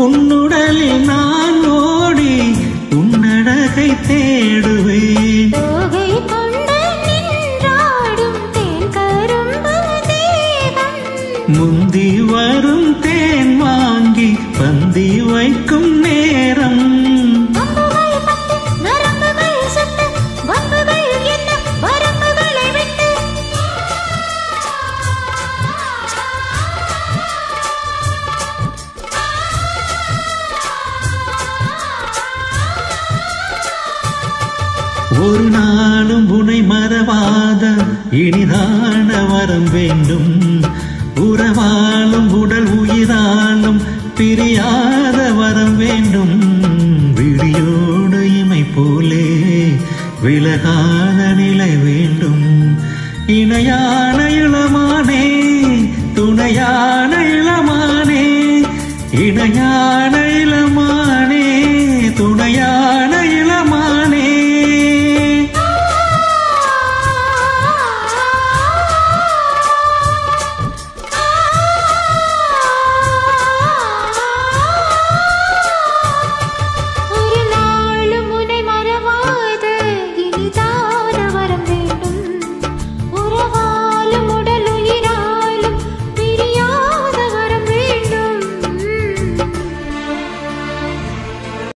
உன்னுடலில் நான் ஓடி உன்னழகை தேடுவேன் தோகை கொண்டு நின்றாடும் தேன் கரும்பு தேகம் முந்தி வரும் தேன் வாங்கி பந்தி வைக்கும் நேரம் அம்புகள் பட்டு நரம்புகள் சுட்டு வம்புகள் என்ன வரம்புகளை விட்டு ஒரு நாளும் உனை மறவாத இனிதான வரம் வேண்டும் உறவாலும் உடல் உயிராலும் பிரியாத வரம் வேண்டும் விழியோடு இமை போலே விலகாத நிலை வேண்டும் இணையான இளமானே துணையான இளமானே இணையான இளமானே